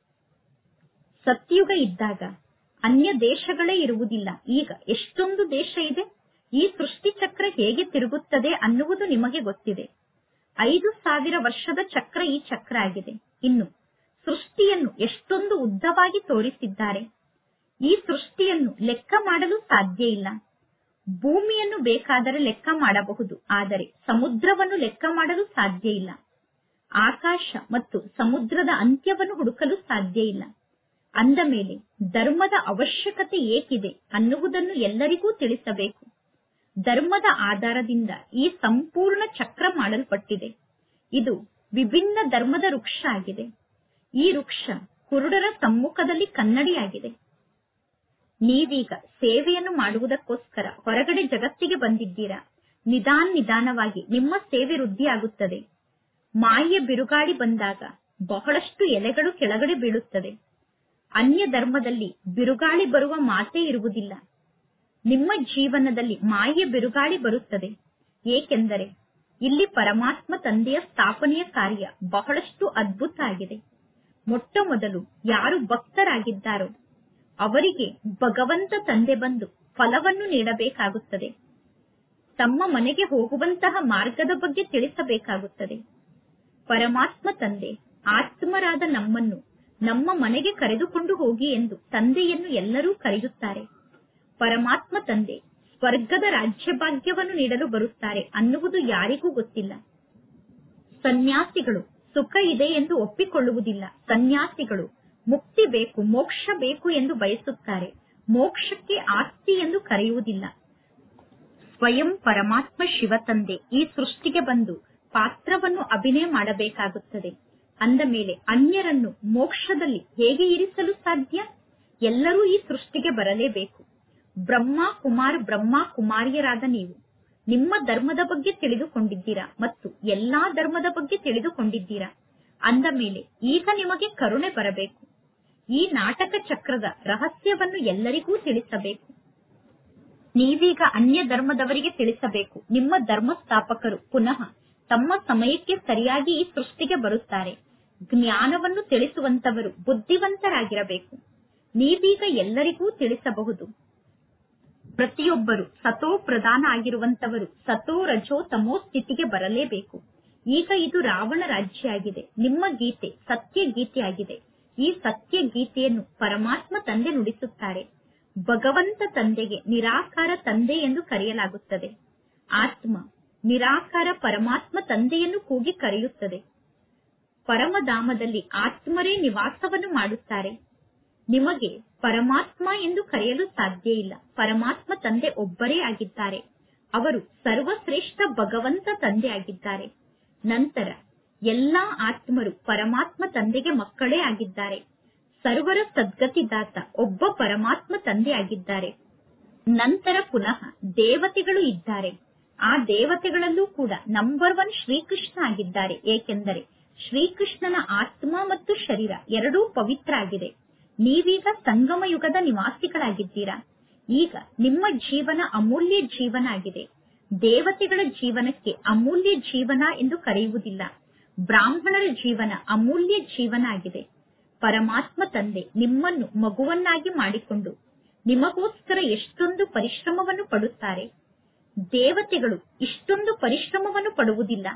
ಸತ್ಯುಗ ಇದ್ದಾಗ ಅನ್ಯ ದೇಶಗಳೇ ಇರುವುದಿಲ್ಲ ಈಗ ಎಷ್ಟೊಂದು ದೇಶ ಇದೆ ಈ ಸೃಷ್ಟಿ ಚಕ್ರ ಹೇಗೆ ತಿರುಗುತ್ತದೆ ಅನ್ನುವುದು ನಿಮಗೆ ಗೊತ್ತಿದೆ ಐದು ಸಾವಿರ ವರ್ಷದ ಚಕ್ರ ಈ ಚಕ್ರ ಆಗಿದೆ ಇನ್ನು ಸೃಷ್ಟಿಯನ್ನು ಎಷ್ಟೊಂದು ಉದ್ದವಾಗಿ ತೋರಿಸಿದ್ದಾರೆ ಈ ಸೃಷ್ಟಿಯನ್ನು ಲೆಕ್ಕ ಮಾಡಲು ಸಾಧ್ಯ ಇಲ್ಲ ಭೂಮಿಯನ್ನು ಬೇಕಾದರೆ ಲೆಕ್ಕ ಮಾಡಬಹುದು ಆದರೆ ಸಮುದ್ರವನ್ನು ಲೆಕ್ಕ ಮಾಡಲು ಸಾಧ್ಯ ಇಲ್ಲ ಆಕಾಶ ಮತ್ತು ಸಮುದ್ರದ ಅಂತ್ಯವನ್ನು ಹುಡುಕಲು ಸಾಧ್ಯ ಇಲ್ಲ ಅಂದ ಮೇಲೆ ಧರ್ಮದ ಅವಶ್ಯಕತೆ ಏಕಿದೆ ಅನ್ನುವುದನ್ನು ಎಲ್ಲರಿಗೂ ತಿಳಿಸಬೇಕು ಧರ್ಮದ ಆಧಾರದಿಂದ ಈ ಸಂಪೂರ್ಣ ಚಕ್ರ ಮಾಡಲ್ಪಟ್ಟಿದೆ ಇದು ವಿಭಿನ್ನ ಧರ್ಮದ ವೃಕ್ಷ ಆಗಿದೆ ಈ ವೃಕ್ಷ ಕುರುಡರ ಸಮ್ಮುಖದಲ್ಲಿ ಕನ್ನಡಿಯಾಗಿದೆ ನೀವೀಗ ಸೇವೆಯನ್ನು ಮಾಡುವುದಕ್ಕೋಸ್ಕರ ಹೊರಗಡೆ ಜಗತ್ತಿಗೆ ಬಂದಿದ್ದೀರಾ ನಿಧಾನ ನಿಧಾನವಾಗಿ ನಿಮ್ಮ ಸೇವೆ ವೃದ್ಧಿಯಾಗುತ್ತದೆ ಮಾಯೆಯ ಬಿರುಗಾಳಿ ಬಂದಾಗ ಬಹಳಷ್ಟು ಎಲೆಗಳು ಕೆಳಗಡೆ ಬೀಳುತ್ತದೆ ಅನ್ಯ ಧರ್ಮದಲ್ಲಿ ಬಿರುಗಾಳಿ ಬರುವ ಮಾತೇ ಇರುವುದಿಲ್ಲ ನಿಮ್ಮ ಜೀವನದಲ್ಲಿ ಮಾಯೆಯ ಬಿರುಗಾಳಿ ಬರುತ್ತದೆ ಏಕೆಂದರೆ ಇಲ್ಲಿ ಪರಮಾತ್ಮ ತಂದೆಯ ಸ್ಥಾಪನೆಯ ಕಾರ್ಯ ಬಹಳಷ್ಟು ಅದ್ಭುತ ಆಗಿದೆ ಮೊಟ್ಟ ಮೊದಲು ಯಾರು ಭಕ್ತರಾಗಿದ್ದಾರೋ ಅವರಿಗೆ ಭಗವಂತ ತಂದೆ ಬಂದು ಫಲವನ್ನು ನೀಡಬೇಕಾಗುತ್ತದೆ ತಮ್ಮ ಮನೆಗೆ ಹೋಗುವಂತಹ ಮಾರ್ಗದ ಬಗ್ಗೆ ತಿಳಿಸಬೇಕಾಗುತ್ತದೆ ಪರಮಾತ್ಮ ತಂದೆ ಆತ್ಮರಾದ ನಮ್ಮನ್ನು ನಮ್ಮ ಮನೆಗೆ ಕರೆದುಕೊಂಡು ಹೋಗಿ ಎಂದು ತಂದೆಯನ್ನು ಎಲ್ಲರೂ ಕರೆಯುತ್ತಾರೆ ಪರಮಾತ್ಮ ತಂದೆ ಸ್ವರ್ಗದ ರಾಜ್ಯಭಾಗ್ಯವನ್ನು ನೀಡಲು ಬರುತ್ತಾರೆ ಅನ್ನುವುದು ಯಾರಿಗೂ ಗೊತ್ತಿಲ್ಲ ಸನ್ಯಾಸಿಗಳು ಸುಖ ಇದೆ ಎಂದು ಒಪ್ಪಿಕೊಳ್ಳುವುದಿಲ್ಲ ಸನ್ಯಾಸಿಗಳು ಮುಕ್ತಿ ಬೇಕು ಮೋಕ್ಷ ಬೇಕು ಎಂದು ಬಯಸುತ್ತಾರೆ ಮೋಕ್ಷಕ್ಕೆ ಆಸ್ತಿ ಎಂದು ಕರೆಯುವುದಿಲ್ಲ ಸ್ವಯಂ ಪರಮಾತ್ಮ ಶಿವ ತಂದೆ ಈ ಸೃಷ್ಟಿಗೆ ಬಂದು ಪಾತ್ರವನ್ನು ಅಭಿನಯ ಮಾಡಬೇಕಾಗುತ್ತದೆ ಅಂದ ಮೇಲೆ ಅನ್ಯರನ್ನು ಮೋಕ್ಷದಲ್ಲಿ ಹೇಗೆ ಇರಿಸಲು ಸಾಧ್ಯ ಎಲ್ಲರೂ ಈ ಸೃಷ್ಟಿಗೆ ಬರಲೇಬೇಕು ಬ್ರಹ್ಮ ಕುಮಾರ್ ಬ್ರಹ್ಮ ಕುಮಾರಿಯರಾದ ನೀವು ನಿಮ್ಮ ಧರ್ಮದ ಬಗ್ಗೆ ತಿಳಿದುಕೊಂಡಿದ್ದೀರಾ ಮತ್ತು ಎಲ್ಲಾ ಧರ್ಮದ ಬಗ್ಗೆ ತಿಳಿದುಕೊಂಡಿದ್ದೀರಾ ಅಂದ ಮೇಲೆ ಈಗ ನಿಮಗೆ ಕರುಣೆ ಬರಬೇಕು ಈ ನಾಟಕ ಚಕ್ರದ ರಹಸ್ಯವನ್ನು ಎಲ್ಲರಿಗೂ ತಿಳಿಸಬೇಕು ನೀವೀಗ ಅನ್ಯ ಧರ್ಮದವರಿಗೆ ತಿಳಿಸಬೇಕು ನಿಮ್ಮ ಧರ್ಮ ಸ್ಥಾಪಕರು ಪುನಃ ತಮ್ಮ ಸಮಯಕ್ಕೆ ಸರಿಯಾಗಿ ಈ ಸೃಷ್ಟಿಗೆ ಬರುತ್ತಾರೆ ಜ್ಞಾನವನ್ನು ತಿಳಿಸುವಂತವರು ಬುದ್ಧಿವಂತರಾಗಿರಬೇಕು ನೀವೀಗ ಎಲ್ಲರಿಗೂ ತಿಳಿಸಬಹುದು ಪ್ರತಿಯೊಬ್ಬರು ಸತೋ ಪ್ರಧಾನ ಆಗಿರುವಂತವರು ಸತೋ ರಜೋ ತಮೋ ಸ್ಥಿತಿಗೆ ಬರಲೇಬೇಕು ಈಗ ಇದು ರಾವಣ ರಾಜ್ಯ ಆಗಿದೆ ನಿಮ್ಮ ಗೀತೆ ಸತ್ಯ ಗೀತೆಯಾಗಿದೆ ಈ ಸತ್ಯ ಗೀತೆಯನ್ನು ಪರಮಾತ್ಮ ತಂದೆ ನುಡಿಸುತ್ತಾರೆ ಭಗವಂತ ತಂದೆಗೆ ನಿರಾಕಾರ ತಂದೆ ಎಂದು ಕರೆಯಲಾಗುತ್ತದೆ ಆತ್ಮ ನಿರಾಕಾರ ಪರಮಾತ್ಮ ತಂದೆಯನ್ನು ಕೂಗಿ ಕರೆಯುತ್ತದೆ ಪರಮಧಾಮದಲ್ಲಿ ಆತ್ಮರೇ ನಿವಾಸವನ್ನು ಮಾಡುತ್ತಾರೆ ನಿಮಗೆ ಪರಮಾತ್ಮ ಎಂದು ಕರೆಯಲು ಸಾಧ್ಯ ಇಲ್ಲ ಪರಮಾತ್ಮ ತಂದೆ ಒಬ್ಬರೇ ಆಗಿದ್ದಾರೆ ಅವರು ಸರ್ವಶ್ರೇಷ್ಠ ಭಗವಂತ ತಂದೆ ಆಗಿದ್ದಾರೆ ನಂತರ ಎಲ್ಲಾ ಆತ್ಮರು ಪರಮಾತ್ಮ ತಂದೆಗೆ ಮಕ್ಕಳೇ ಆಗಿದ್ದಾರೆ ಸರ್ವರ ಸದ್ಗತಿದಾತ ಒಬ್ಬ ಪರಮಾತ್ಮ ತಂದೆ ಆಗಿದ್ದಾರೆ ನಂತರ ಪುನಃ ದೇವತೆಗಳು ಇದ್ದಾರೆ ಆ ದೇವತೆಗಳಲ್ಲೂ ಕೂಡ ನಂಬರ್ ಒನ್ ಶ್ರೀಕೃಷ್ಣ ಆಗಿದ್ದಾರೆ ಏಕೆಂದರೆ ಶ್ರೀಕೃಷ್ಣನ ಆತ್ಮ ಮತ್ತು ಶರೀರ ಎರಡೂ ಪವಿತ್ರ ಆಗಿದೆ ನೀವೀಗ ಸಂಗಮ ಯುಗದ ನಿವಾಸಿಗಳಾಗಿದ್ದೀರಾ ಈಗ ನಿಮ್ಮ ಜೀವನ ಅಮೂಲ್ಯ ಜೀವನ ಆಗಿದೆ ದೇವತೆಗಳ ಜೀವನಕ್ಕೆ ಅಮೂಲ್ಯ ಜೀವನ ಎಂದು ಕರೆಯುವುದಿಲ್ಲ ಬ್ರಾಹ್ಮಣರ ಜೀವನ ಅಮೂಲ್ಯ ಜೀವನ ಆಗಿದೆ ಪರಮಾತ್ಮ ತಂದೆ ನಿಮ್ಮನ್ನು ಮಗುವನ್ನಾಗಿ ಮಾಡಿಕೊಂಡು ನಿಮಗೋಸ್ಕರ ಎಷ್ಟೊಂದು ಪರಿಶ್ರಮವನ್ನು ಪಡುತ್ತಾರೆ ದೇವತೆಗಳು ಇಷ್ಟೊಂದು ಪರಿಶ್ರಮವನ್ನು ಪಡುವುದಿಲ್ಲ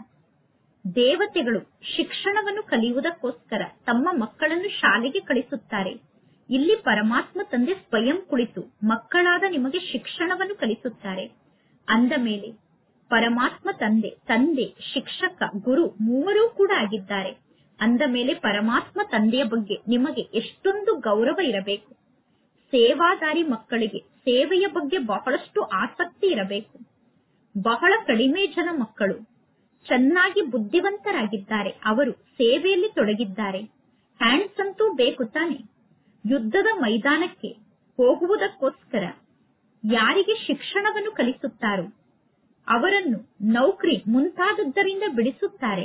ದೇವತೆಗಳು ಶಿಕ್ಷಣವನ್ನು ಕಲಿಯುವುದಕ್ಕೋಸ್ಕರ ತಮ್ಮ ಮಕ್ಕಳನ್ನು ಶಾಲೆಗೆ ಕಳಿಸುತ್ತಾರೆ ಇಲ್ಲಿ ಪರಮಾತ್ಮ ತಂದೆ ಸ್ವಯಂ ಕುಳಿತು ಮಕ್ಕಳಾದ ನಿಮಗೆ ಶಿಕ್ಷಣವನ್ನು ಕಲಿಸುತ್ತಾರೆ ಅಂದ ಮೇಲೆ ಪರಮಾತ್ಮ ತಂದೆ ತಂದೆ ಶಿಕ್ಷಕ ಗುರು ಮೂವರೂ ಕೂಡ ಆಗಿದ್ದಾರೆ ಅಂದ ಮೇಲೆ ಪರಮಾತ್ಮ ತಂದೆಯ ಬಗ್ಗೆ ನಿಮಗೆ ಎಷ್ಟೊಂದು ಗೌರವ ಇರಬೇಕು ಸೇವಾದಾರಿ ಮಕ್ಕಳಿಗೆ ಸೇವೆಯ ಬಗ್ಗೆ ಬಹಳಷ್ಟು ಆಸಕ್ತಿ ಇರಬೇಕು ಬಹಳ ಕಡಿಮೆ ಜನ ಮಕ್ಕಳು ಚೆನ್ನಾಗಿ ಬುದ್ಧಿವಂತರಾಗಿದ್ದಾರೆ ಅವರು ಸೇವೆಯಲ್ಲಿ ತೊಡಗಿದ್ದಾರೆ ಹ್ಯಾಂಡ್ಸ್ ಅಂತೂ ಬೇಕು ತಾನೆ ಯುದ್ಧದ ಮೈದಾನಕ್ಕೆ ಹೋಗುವುದಕ್ಕೋಸ್ಕರ ಯಾರಿಗೆ ಶಿಕ್ಷಣವನ್ನು ಕಲಿಸುತ್ತಾರೋ ಅವರನ್ನು ನೌಕರಿ ಮುಂತಾದದ್ದರಿಂದ ಬಿಡಿಸುತ್ತಾರೆ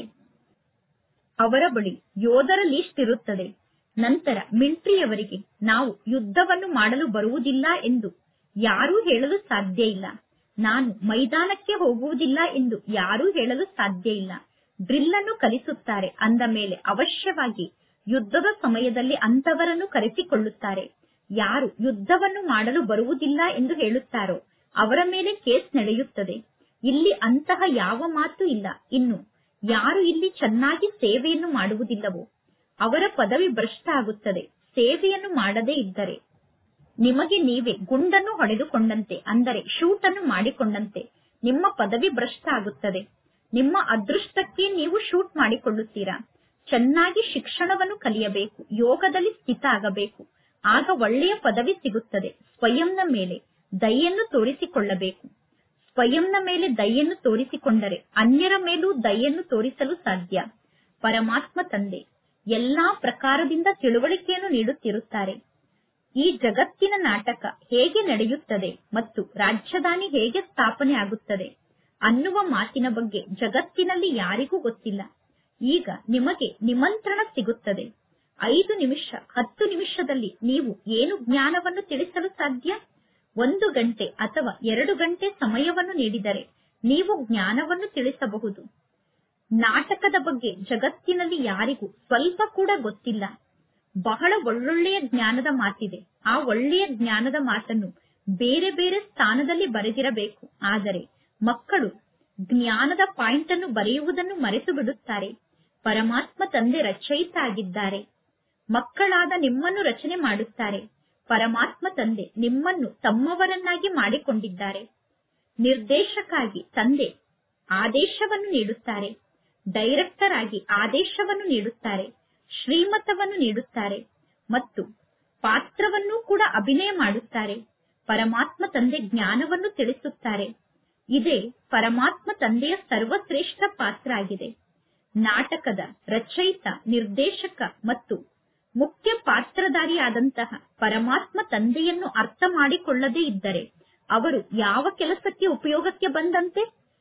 ಅವರ ಬಳಿ ಯೋಧರ ಲೀಸ್ಟ್ ಇರುತ್ತದೆ ನಂತರ ಮಿಲಿಟರಿಯವರಿಗೆ ನಾವು ಯುದ್ಧವನ್ನು ಮಾಡಲು ಬರುವುದಿಲ್ಲ ಎಂದು ಯಾರೂ ಹೇಳಲು ಸಾಧ್ಯ ಇಲ್ಲ ನಾನು ಮೈದಾನಕ್ಕೆ ಹೋಗುವುದಿಲ್ಲ ಎಂದು ಯಾರೂ ಹೇಳಲು ಸಾಧ್ಯ ಇಲ್ಲ ಡ್ರಿಲ್ ಅನ್ನು ಕಲಿಸುತ್ತಾರೆ ಅಂದ ಮೇಲೆ ಅವಶ್ಯವಾಗಿ ಯುದ್ಧದ ಸಮಯದಲ್ಲಿ ಅಂತವರನ್ನು ಕರೆಸಿಕೊಳ್ಳುತ್ತಾರೆ ಯಾರು ಯುದ್ಧವನ್ನು ಮಾಡಲು ಬರುವುದಿಲ್ಲ ಎಂದು ಹೇಳುತ್ತಾರೋ ಅವರ ಮೇಲೆ ಕೇಸ್ ನಡೆಯುತ್ತದೆ ಇಲ್ಲಿ ಅಂತಹ ಯಾವ ಮಾತು ಇಲ್ಲ ಇನ್ನು ಯಾರು ಇಲ್ಲಿ ಚೆನ್ನಾಗಿ ಸೇವೆಯನ್ನು ಮಾಡುವುದಿಲ್ಲವೋ ಅವರ ಪದವಿ ಭ್ರಷ್ಟ ಆಗುತ್ತದೆ ಸೇವೆಯನ್ನು ಮಾಡದೇ ಇದ್ದರೆ ನಿಮಗೆ ನೀವೇ ಗುಂಡನ್ನು ಹೊಡೆದುಕೊಂಡಂತೆ ಅಂದರೆ ಶೂಟ್ ಅನ್ನು ಮಾಡಿಕೊಂಡಂತೆ ನಿಮ್ಮ ಪದವಿ ಭ್ರಷ್ಟ ಆಗುತ್ತದೆ ನಿಮ್ಮ ಅದೃಷ್ಟಕ್ಕೆ ನೀವು ಶೂಟ್ ಮಾಡಿಕೊಳ್ಳುತ್ತೀರಾ ಚೆನ್ನಾಗಿ ಶಿಕ್ಷಣವನ್ನು ಕಲಿಯಬೇಕು ಯೋಗದಲ್ಲಿ ಸ್ಥಿತ ಆಗಬೇಕು ಆಗ ಒಳ್ಳೆಯ ಪದವಿ ಸಿಗುತ್ತದೆ ಸ್ವಯಂನ ಮೇಲೆ ದಯೆಯನ್ನು ತೋರಿಸಿಕೊಳ್ಳಬೇಕು ಸ್ವಯಂನ ಮೇಲೆ ದಯೆಯನ್ನು ತೋರಿಸಿಕೊಂಡರೆ ಅನ್ಯರ ಮೇಲೂ ದಯೆಯನ್ನು ತೋರಿಸಲು ಸಾಧ್ಯ ಪರಮಾತ್ಮ ತಂದೆ ಎಲ್ಲಾ ಪ್ರಕಾರದಿಂದ ತಿಳುವಳಿಕೆಯನ್ನು ನೀಡುತ್ತಿರುತ್ತಾರೆ ಈ ಜಗತ್ತಿನ ನಾಟಕ ಹೇಗೆ ನಡೆಯುತ್ತದೆ ಮತ್ತು ರಾಜಧಾನಿ ಹೇಗೆ ಸ್ಥಾಪನೆ ಆಗುತ್ತದೆ ಅನ್ನುವ ಮಾತಿನ ಬಗ್ಗೆ ಜಗತ್ತಿನಲ್ಲಿ ಯಾರಿಗೂ ಗೊತ್ತಿಲ್ಲ ಈಗ ನಿಮಗೆ ನಿಮಂತ್ರಣ ಸಿಗುತ್ತದೆ ಐದು ನಿಮಿಷ ಹತ್ತು ನಿಮಿಷದಲ್ಲಿ ನೀವು ಏನು ಜ್ಞಾನವನ್ನು ತಿಳಿಸಲು ಸಾಧ್ಯ ಒಂದು ಗಂಟೆ ಅಥವಾ ಎರಡು ಗಂಟೆ ಸಮಯವನ್ನು ನೀಡಿದರೆ ನೀವು ಜ್ಞಾನವನ್ನು ತಿಳಿಸಬಹುದು ನಾಟಕದ ಬಗ್ಗೆ ಜಗತ್ತಿನಲ್ಲಿ ಯಾರಿಗೂ ಸ್ವಲ್ಪ ಕೂಡ ಗೊತ್ತಿಲ್ಲ ಬಹಳ ಒಳ್ಳೊಳ್ಳೆಯ ಜ್ಞಾನದ ಮಾತಿದೆ ಆ ಒಳ್ಳೆಯ ಜ್ಞಾನದ ಮಾತನ್ನು ಬೇರೆ ಬೇರೆ ಸ್ಥಾನದಲ್ಲಿ ಬರೆದಿರಬೇಕು ಆದರೆ ಮಕ್ಕಳು ಜ್ಞಾನದ ಪಾಯಿಂಟ್ ಅನ್ನು ಬರೆಯುವುದನ್ನು ಮರೆತು ಬಿಡುತ್ತಾರೆ ಪರಮಾತ್ಮ ತಂದೆ ರಚಯಿತ ಆಗಿದ್ದಾರೆ ಮಕ್ಕಳಾದ ನಿಮ್ಮನ್ನು ರಚನೆ ಮಾಡುತ್ತಾರೆ ಪರಮಾತ್ಮ ತಂದೆ ನಿಮ್ಮನ್ನು ತಮ್ಮವರನ್ನಾಗಿ ಮಾಡಿಕೊಂಡಿದ್ದಾರೆ ನಿರ್ದೇಶಕ್ಕಾಗಿ ತಂದೆ ಆದೇಶವನ್ನು ನೀಡುತ್ತಾರೆ ಡೈರೆಕ್ಟರ್ ಆಗಿ ಆದೇಶವನ್ನು ನೀಡುತ್ತಾರೆ ಶ್ರೀಮತವನ್ನು ನೀಡುತ್ತಾರೆ ಮತ್ತು ಪಾತ್ರವನ್ನು ಕೂಡ ಅಭಿನಯ ಮಾಡುತ್ತಾರೆ ಪರಮಾತ್ಮ ತಂದೆ ಜ್ಞಾನವನ್ನು ತಿಳಿಸುತ್ತಾರೆ ಇದೇ ಪರಮಾತ್ಮ ತಂದೆಯ ಸರ್ವಶ್ರೇಷ್ಠ ಪಾತ್ರ ಆಗಿದೆ ನಾಟಕದ ರಚಯಿತ ನಿರ್ದೇಶಕ ಮತ್ತು ಮುಖ್ಯ ಪಾತ್ರಧಾರಿಯಾದಂತಹ ಪರಮಾತ್ಮ ತಂದೆಯನ್ನು ಅರ್ಥ ಮಾಡಿಕೊಳ್ಳದೇ ಇದ್ದರೆ ಅವರು ಯಾವ ಕೆಲಸಕ್ಕೆ ಉಪಯೋಗಕ್ಕೆ ಬಂದಂತೆ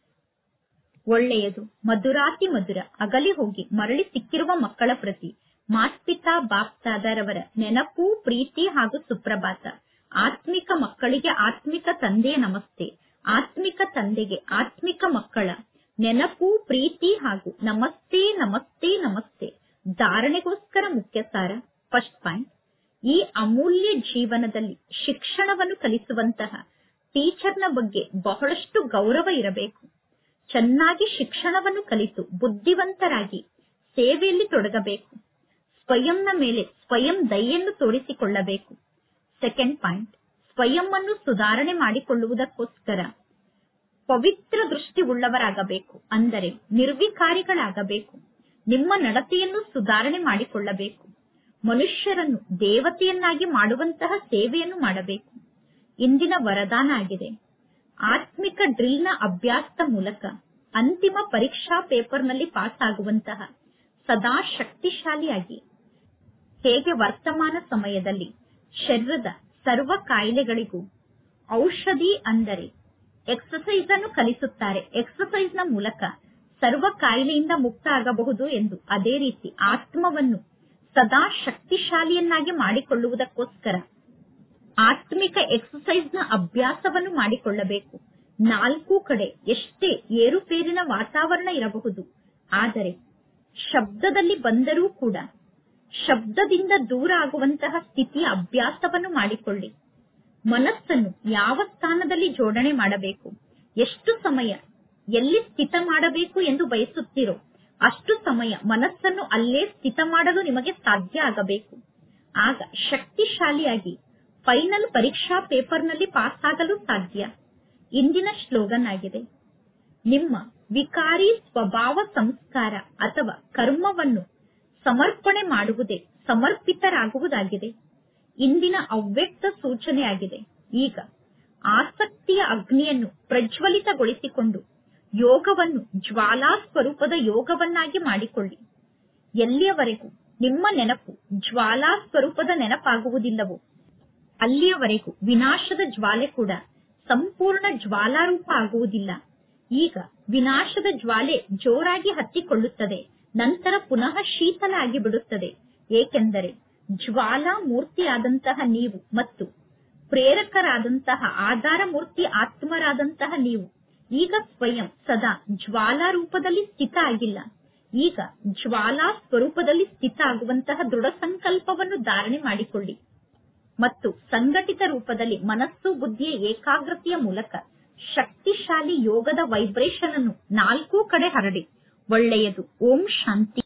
ಒಳ್ಳೆಯದು ಮಧುರಾತಿ ಮಧುರ ಅಗಲಿ ಹೋಗಿ ಮರಳಿ ಸಿಕ್ಕಿರುವ ಮಕ್ಕಳ ಪ್ರತಿ ಮಾಸ್ಪಿತಾ ಬಾಪ್ತಾದರವರ ನೆನಪು ಪ್ರೀತಿ ಹಾಗೂ ಸುಪ್ರಭಾತ ಆತ್ಮಿಕ ಮಕ್ಕಳಿಗೆ ಆತ್ಮಿಕ ತಂದೆಯ ನಮಸ್ತೆ ಆತ್ಮಿಕ ತಂದೆಗೆ ಆತ್ಮಿಕ ಮಕ್ಕಳ ನೆನಪು ಪ್ರೀತಿ ಹಾಗೂ ನಮಸ್ತೆ ನಮಸ್ತೆ ನಮಸ್ತೆ ಧಾರಣೆಗೋಸ್ಕರ ಮುಖ್ಯ ಸಾರ ಫಸ್ಟ್ ಪಾಯಿಂಟ್ ಈ ಅಮೂಲ್ಯ ಜೀವನದಲ್ಲಿ ಶಿಕ್ಷಣವನ್ನು ಕಲಿಸುವಂತಹ ಟೀಚರ್ನ ಬಗ್ಗೆ ಬಹಳಷ್ಟು ಗೌರವ ಇರಬೇಕು ಚೆನ್ನಾಗಿ ಶಿಕ್ಷಣವನ್ನು ಕಲಿತು ಬುದ್ಧಿವಂತರಾಗಿ ಸೇವೆಯಲ್ಲಿ ತೊಡಗಬೇಕು ಸ್ವಯಂನ ಮೇಲೆ ಸ್ವಯಂ ದಯೆಯನ್ನು ತೋರಿಸಿಕೊಳ್ಳಬೇಕು ಸೆಕೆಂಡ್ ಪಾಯಿಂಟ್ ಸ್ವಯಂ ಅನ್ನು ಸುಧಾರಣೆ ಮಾಡಿಕೊಳ್ಳುವುದಕ್ಕೋಸ್ಕರ ಪವಿತ್ರ ದೃಷ್ಟಿ ಉಳ್ಳವರಾಗಬೇಕು ಅಂದರೆ ನಿರ್ವಿಕಾರಿಗಳಾಗಬೇಕು ನಿಮ್ಮ ನಡತೆಯನ್ನು ಸುಧಾರಣೆ ಮಾಡಿಕೊಳ್ಳಬೇಕು ಮನುಷ್ಯರನ್ನು ದೇವತೆಯನ್ನಾಗಿ ಮಾಡುವಂತಹ ಸೇವೆಯನ್ನು ಮಾಡಬೇಕು ಇಂದಿನ ವರದಾನ ಆಗಿದೆ ಆತ್ಮಿಕ ಡ್ರಿಲ್ನ ಅಭ್ಯಾಸದ ಮೂಲಕ ಅಂತಿಮ ಪರೀಕ್ಷಾ ಪೇಪರ್ನಲ್ಲಿ ಪಾಸ್ ಆಗುವಂತಹ ಸದಾ ಶಕ್ತಿಶಾಲಿಯಾಗಿ ಹೇಗೆ ವರ್ತಮಾನ ಸಮಯದಲ್ಲಿ ಶರೀರದ ಸರ್ವ ಕಾಯಿಲೆಗಳಿಗೂ ಔಷಧಿ ಅಂದರೆ ಎಕ್ಸಸೈಸ್ ಅನ್ನು ಕಲಿಸುತ್ತಾರೆ ಎಕ್ಸಸೈಸ್ ನ ಮೂಲಕ ಸರ್ವ ಕಾಯಿಲೆಯಿಂದ ಮುಕ್ತ ಆಗಬಹುದು ಎಂದು ಅದೇ ರೀತಿ ಆತ್ಮವನ್ನು ಸದಾ ಶಕ್ತಿಶಾಲಿಯನ್ನಾಗಿ ಮಾಡಿಕೊಳ್ಳುವುದಕ್ಕೋಸ್ಕರ ಆತ್ಮಿಕ ಎಕ್ಸಸೈಸ್ ನ ಅಭ್ಯಾಸವನ್ನು ಮಾಡಿಕೊಳ್ಳಬೇಕು ನಾಲ್ಕು ಕಡೆ ಎಷ್ಟೇ ಏರುಪೇರಿನ ವಾತಾವರಣ ಇರಬಹುದು ಆದರೆ ಶಬ್ದದಲ್ಲಿ ಬಂದರೂ ಕೂಡ ಶಬ್ದದಿಂದ ದೂರ ಆಗುವಂತಹ ಸ್ಥಿತಿಯ ಅಭ್ಯಾಸವನ್ನು ಮಾಡಿಕೊಳ್ಳಿ ಮನಸ್ಸನ್ನು ಯಾವ ಸ್ಥಾನದಲ್ಲಿ ಜೋಡಣೆ ಮಾಡಬೇಕು ಎಷ್ಟು ಸಮಯ ಎಲ್ಲಿ ಸ್ಥಿತ ಮಾಡಬೇಕು ಎಂದು ಬಯಸುತ್ತೀರೋ ಅಷ್ಟು ಸಮಯ ಮನಸ್ಸನ್ನು ಅಲ್ಲೇ ಸ್ಥಿತ ಮಾಡಲು ನಿಮಗೆ ಸಾಧ್ಯ ಆಗಬೇಕು ಆಗ ಶಕ್ತಿಶಾಲಿಯಾಗಿ ಫೈನಲ್ ಪರೀಕ್ಷಾ ಪೇಪರ್ನಲ್ಲಿ ಪಾಸ್ ಆಗಲು ಸಾಧ್ಯ ಇಂದಿನ ಸ್ಲೋಗನ್ ಆಗಿದೆ ನಿಮ್ಮ ವಿಕಾರಿ ಸ್ವಭಾವ ಸಂಸ್ಕಾರ ಅಥವಾ ಕರ್ಮವನ್ನು ಸಮರ್ಪಣೆ ಮಾಡುವುದೇ ಸಮರ್ಪಿತರಾಗುವುದಾಗಿದೆ ಇಂದಿನ ಅವ್ಯಕ್ತ ಸೂಚನೆಯಾಗಿದೆ ಈಗ ಆಸಕ್ತಿಯ ಅಗ್ನಿಯನ್ನು ಪ್ರಜ್ವಲಿತಗೊಳಿಸಿಕೊಂಡು ಯೋಗವನ್ನು ಜ್ವಾಲಾ ಸ್ವರೂಪದ ಯೋಗವನ್ನಾಗಿ ಮಾಡಿಕೊಳ್ಳಿ ಎಲ್ಲಿಯವರೆಗೂ ನಿಮ್ಮ ನೆನಪು ಜ್ವಾಲಾ ಸ್ವರೂಪದ ನೆನಪಾಗುವುದಿಲ್ಲವೋ ಅಲ್ಲಿಯವರೆಗೂ ವಿನಾಶದ ಜ್ವಾಲೆ ಕೂಡ ಸಂಪೂರ್ಣ ಜ್ವಾಲಾರೂಪ ಆಗುವುದಿಲ್ಲ ಈಗ ವಿನಾಶದ ಜ್ವಾಲೆ ಜೋರಾಗಿ ಹತ್ತಿಕೊಳ್ಳುತ್ತದೆ ನಂತರ ಪುನಃ ಶೀತಲ ಆಗಿ ಬಿಡುತ್ತದೆ ಏಕೆಂದರೆ ಜ್ವಾಲಾ ಮೂರ್ತಿಯಾದಂತಹ ನೀವು ಮತ್ತು ಪ್ರೇರಕರಾದಂತಹ ಆಧಾರ ಮೂರ್ತಿ ಆತ್ಮರಾದಂತಹ ನೀವು ಈಗ ಸ್ವಯಂ ಸದಾ ಜ್ವಾಲಾ ರೂಪದಲ್ಲಿ ಸ್ಥಿತ ಆಗಿಲ್ಲ ಈಗ ಜ್ವಾಲಾ ಸ್ವರೂಪದಲ್ಲಿ ಸ್ಥಿತ ಆಗುವಂತಹ ದೃಢ ಸಂಕಲ್ಪವನ್ನು ಧಾರಣೆ ಮಾಡಿಕೊಳ್ಳಿ ಮತ್ತು ಸಂಘಟಿತ ರೂಪದಲ್ಲಿ ಮನಸ್ಸು ಬುದ್ಧಿಯ ಏಕಾಗ್ರತೆಯ ಮೂಲಕ ಶಕ್ತಿಶಾಲಿ ಯೋಗದ ವೈಬ್ರೇಷನ್ ಅನ್ನು ನಾಲ್ಕೂ ಕಡೆ ಹರಡಿ ಒಳ್ಳೆಯದು ಓಂ ಶಾಂತಿ